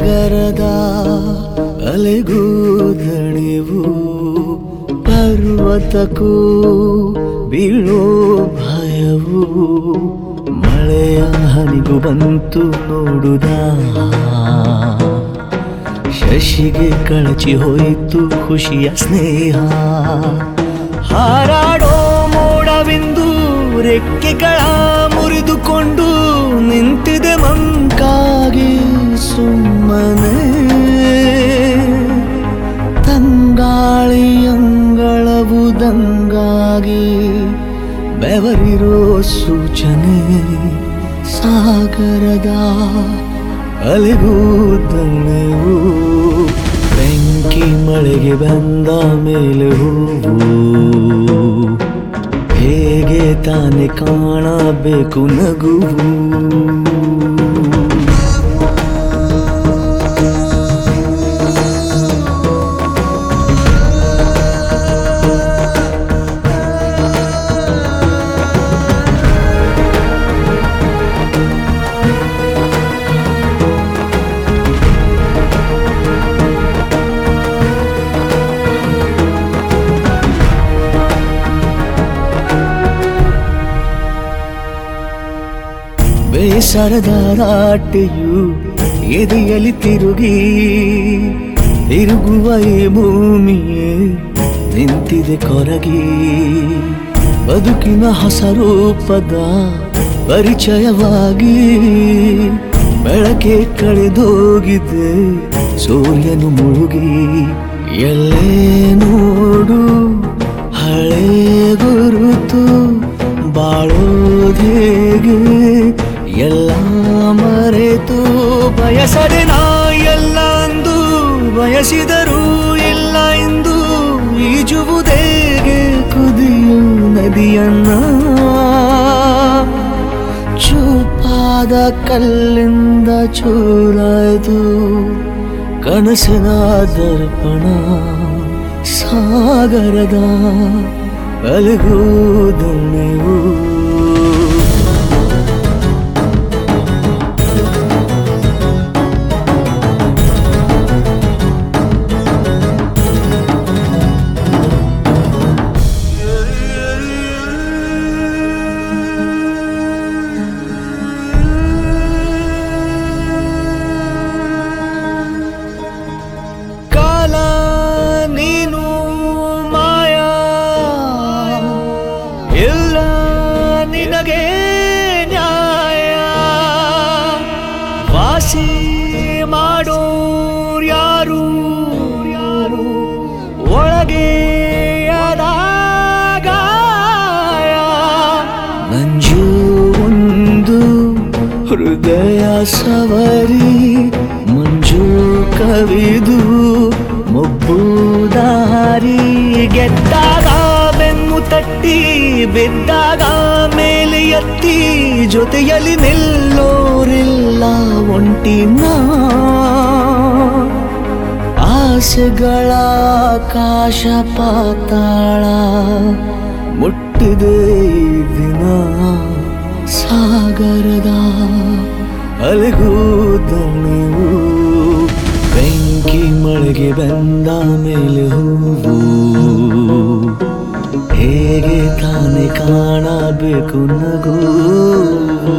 ಸಾಗರದ ಅಲೆಗೂ ದಣಿವು ಪರ್ವತಕ್ಕೂ ಬೀಳೋ ಭಯವು ಮಳೆಯ ಹನಿಗೂ ಬಂತು ನೋಡುದ ಶಶಿಗೆ ಕಳಚಿ ಹೋಯಿತು ಖುಷಿಯ ಸ್ನೇಹ ಹಾರಾಡೋ ಮೋಡವಿಂದು ರೆಕ್ಕೆಗಳ ಮುರಿದುಕೊಂಡು ನಿಂತಿದೆ ಮಂಕಾಗಿ ಸುಮ್ಮನೆ ತಂಗಾಳಿಯಂಗಳವು ದಂಗಾಗಿ ಬೆವರಿರೋ ಸೂಚನೆ ಸಾಗರದ ಅಲೆಗೂ ದಳೆವು ಬೆಂಕಿ ಮಳೆಗೆ ಬಂದ ಮೇಲೆ ಹೂವು ಹೇಗೆ ತಾನೆ ಕಾಣಬೇಕು ನಗುವು ಬೇಸರದ ರಾಟೆಯು ಎದೆಯಲ್ಲಿ ತಿರುಗಿ ತಿರುಗುವ ಈ ಭೂಮಿಯೇ ನಿಂತಿದೆ ಕೊರಗಿ ಬದುಕಿನ ಹೊಸ ರೂಪದ ಪರಿಚಯವಾಗಿ ಬೆಳಕೆ ಕಳೆದೋಗಿದೆ ಸೂರ್ಯನು ಮುಳುಗಿ ಎಲ್ಲೇ ನೋಡು ಹಳೆ ಗುರುತು ಬಾಳೋದೇಗೆ ಎಲ್ಲ ಮರೆತು ಬಯಸದೆ ನಾ ಎಲ್ಲ ಅಂದು ಬಯಸಿದರೂ ಇಲ್ಲ ಎಂದು ಈಜುವುದೇಗೆ ಕುದಿಯು ನದಿಯನ್ನ ಚೂಪಾದ ಕಲ್ಲಿಂದ ಚೂರಾಯ್ತು ಕನಸಿನ ದರ್ಪಣ ಸಾಗರದ ಅಲಗುದಣಿವು ಕಾಲ ನೀನು ಮಾಯಾ ಇಲ್ಲ ನಿನಗೆ ನ್ಯಾಯ ವಾಸಿ ಮಾಡೋರ್ ಯಾರು ಯಾರು ಒಳಗೆ ಆದಾಗ ನಂಜು ಒಂದು ಹೃದಯ ಸವರಿ ಮಂಜು ಕವಿದು ಮೊಬ್ಬು ದಾರಿ ಗೆದ್ದಾಗ ಬೆನ್ನು ತಟ್ಟಿ ಬಿದ್ದಾಗ ಮೇಲೆ ಎತ್ತಿ ಜೊತೆಯಲ್ಲಿ ನಿಲ್ಲೋರಿಲ್ಲ ಒಂಟಿನ ಆಸೆಗಳ ಆಕಾಶ ಪಾತಾಳ ಮುಟ್ಟಿದೆ ಈ ದಿನ ಸಾಗರದ ಅಲೆಗೂ ದಣಿವು ಬೆಂಕಿ ಮಳೆಗೆ ಬಂದ ಮೇಲೆ ಹೂವು ಹೇಗೆ ತಾನೆ ಕಾಣಬೇಕು ನಗು